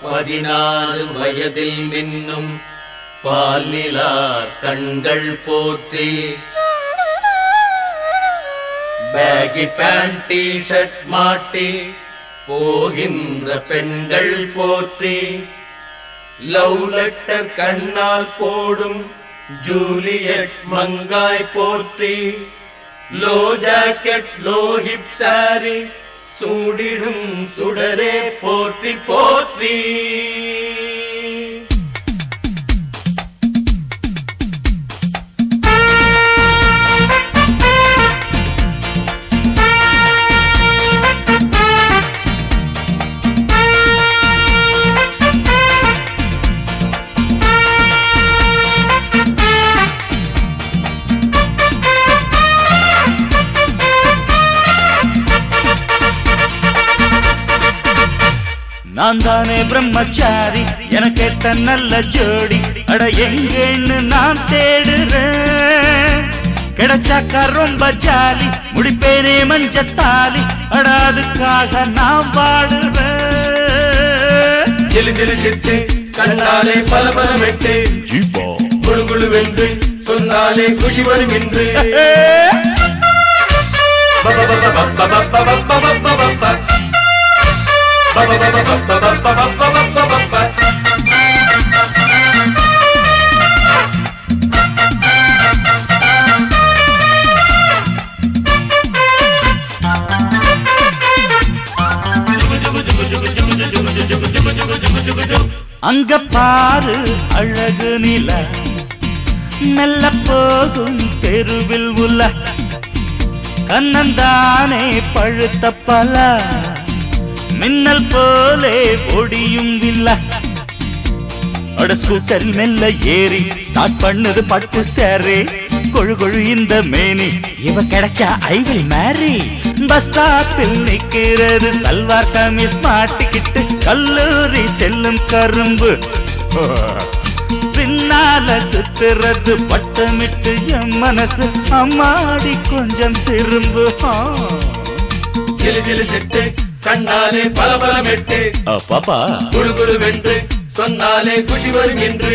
பதினாறு வயதில் மின்னும் பால்நிலா கண்கள் போற்றி பேகி பேண்ட் டி ஷர்ட் மாட்டி போகின்ற பெண்கள் போற்றி லவ் லெட்டர் கண்ணால் போடும் ஜூலியட் மங்காய் போற்றி low jacket low hip sari சூடிடும் சுடரே போற்றி போற்றி நான் தானே பிரம்மச்சாரி எனக்கேத்த நல்ல ஜோடி அட எங்கன்னு நான் தேடுறேன் கிடைச்சாக்கா ரொம்ப ஜாலி முடிப்பேனே மஞ்சத்தாலி அட அதுக்காக நான் வாடுறேன் ஜிலு ஜிலு சிட்டு கண்ணாலே பல பல வெட்டு ஜீபா குழு குழு வென்று சொன்னாலே குஷி வரும் என்று அங்க பாரு அழகு நில மெல்ல போகும் தெருவில் உள்ள கண்ணந்தானே பழுத்த பல மின்னல் போலே ஒடியும் இல்ல அட ஸ்கூட்டரில் மெல்ல ஏறி ஸ்டார்ட் பண்ணுது பட்டு சேரே கொழு கொழு இந்த மேனி இவ கிடைச்சா ஐ வில் மேரி பஸ் ஸ்டாப்பில் நிக்கிறது சல்வார் கமிஸ் மாட்டிக்கிட்டு கல்லூரி செல்லும் கரும்பு பின்னால சுத்துறது பட்டமிட்டு என் மனசு அம்மாடி கொஞ்சம் திரும்பு ஆ. ஜிலு ஜிலு சிட்டு கண்ணாலே பல பல வெட்டு ஆ, பாப்பா குழு குழு வென்று சொன்னாலே குஷி வரும் என்று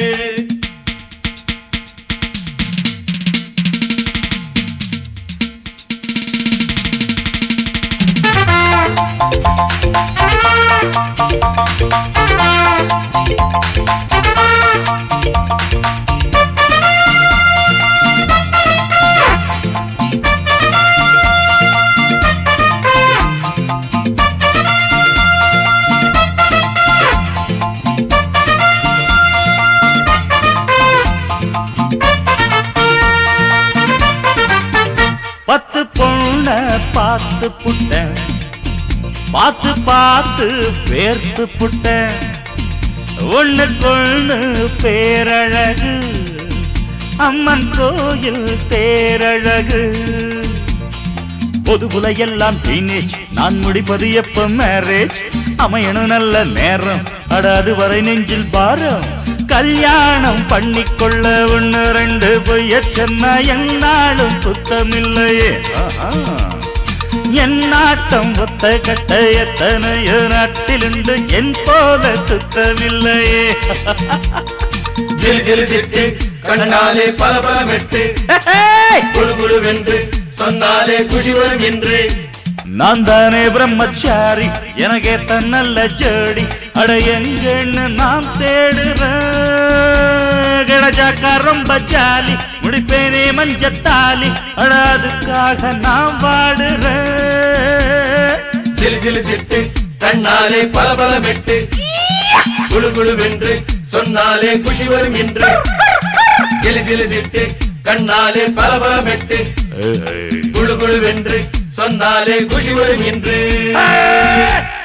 பத்து பொண்ண பார்த்து புட்டேன் பார்த்து பார்த்து வேர்த்து புட்டேன் ஒண்ணுக்கொண்ணு பேரழகு அம்மன் கோயில் தேரழகு பொதுபுல எல்லாம் டீனேஜ் நான் முடிப்பது எப்ப மேரேஜ் அமையணும் நல்ல நேரம் அட அதுவரை நெஞ்சில் பாரம் கல்யாணம் பண்ணிக்கொள்ள ஒண்ணு ரெண்டு பொய்ய சொன்னா என்னாலும் குத்தமில்லையே ஆஹா. என் நாட்டம் ஒத்த கட்ட எத்தனையோ நாட்டிலுண்டு என் போல சுத்தமில்லையே ஜிலு ஜிலு சிட்டு கண்ணாலே பல பல வெட்டு குழு குழு வென்று சொன்னாலே குஷி வரும் என்று நான் தானே பிரம்மச்சாரி எனக்கேத்த நல்ல ஜோடி அட எங்கன்னு நான் தேடுறேன் கிடைச்சாக்கா ரொம்ப ஜாலி முடிப்பேனே மஞ்சத்தாலி அட அதுக்காக நான் வாடுறேன் ஜிலு ஜிலு சிட்டு கண்ணாலே பல பல வெட்டு குழு குழு வென்று சொன்னாலே குஷி வரும் என்று ஜிலு ஜிலு சிட்டு கண்ணாலே பல பல வெட்டு குழு குழு வென்று சொன்னாலே குஷி வரும் என்று